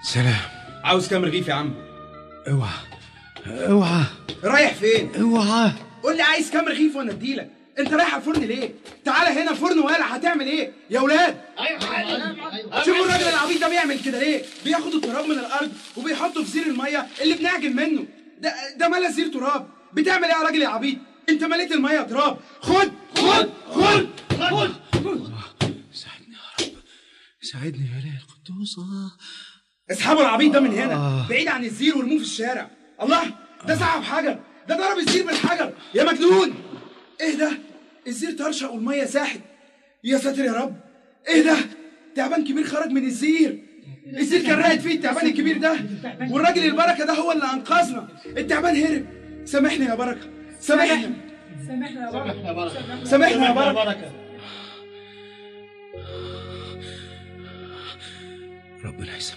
سلام عاوز كام رغيف يا عم اوعى اوعى رايح فين اوعى قول لي عايز كام رغيف وانا اديلك انت رايح على الفرن ليه تعالى هنا فرن ولا هتعمل ايه يا ولاد شوفوا الراجل العبيط ده بيعمل كده ليه بياخد التراب من الارض وبيحطه في زير الميه اللي بنعجن منه ده ده ملا زير تراب بتعمل ايه يا راجل يا عبيط انت مليت الميه تراب خد خد خد خد ساعدني يا رب ساعدني يا اله القدوس آه. اسحبوا العبيط ده من هنا بعيد عن الزير وارموه في الشارع الله ده سحب حجر ده ضرب الزير بالحجر يا مجنون ايه ده الزير طرشق والميه ساحت يا ساتر يا رب ايه ده تعبان كبير خرج من الزير الزير كان راقد فيه التعبان الكبير ده والراجل البركه ده هو اللي انقذنا التعبان هرب سامحني يا بركه سامحني سامحنا يا بركه سامحنا يا بركه ربنا يسامحك